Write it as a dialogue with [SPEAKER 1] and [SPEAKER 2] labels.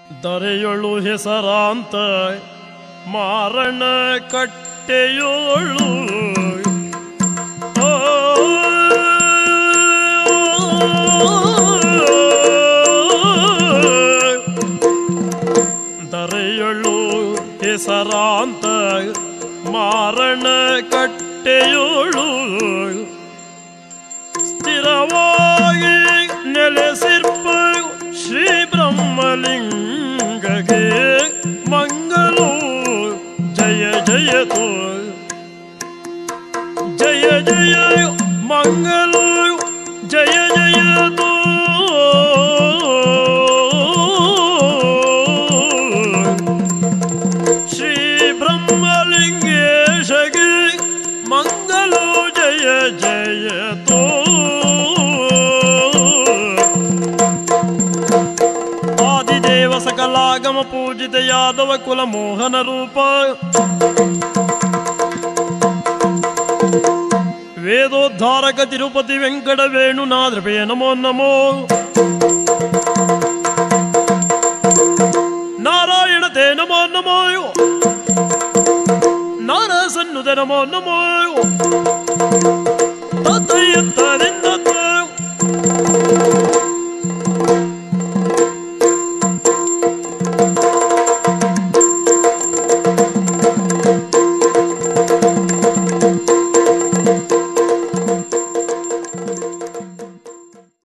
[SPEAKER 1] ದರೆಯೊಳು ಹೆಸರಾಂತ ಮಾರಣ ಕಟ್ಟೆಯೋಳು ಆ, ದರೆಯೊಳು ಹೆಸರಾಂತ ಮಾರಣ ಕಟ್ಟೆಯೋಳು ಸ್ಥಿರವಾಗಿ ನೆಲೆಸಿರ್ಪ ಶ್ರೀ ಬ್ರಹ್ಮಲಿಂಗಗೆ ಮಂಗಲು ಜಯ ಜಯತು ಜಯ ಜಯ ಮಂಗಲು ಜಯ ಜಯತು ಶ್ರೀ ಬ್ರಹ್ಮಲಿಂಗೇಶಗೆ ಮಂಗಲು ಜಯ ಜಯತೋ ಆದಿದೇವ ಸಕಲಾಗಮ ಪೂಜಿತ ಯಾದವ ಕುಲ ಮೋಹನ ರೂಪ ವೇದೋದ್ಧಾರಕ ತಿರುಪತಿ ವೆಂಕಟ ವೇಣುನಾದ್ರಪೇ ನಮೋ ನಮೋ ನಾರಾಯಣ ತೇ ನಮೋ ನಮೋ ನಾರಸನ್ನುತ ನಮೋ ನಮೋ ತತ್ತಯ್ಯತ್ತರೆ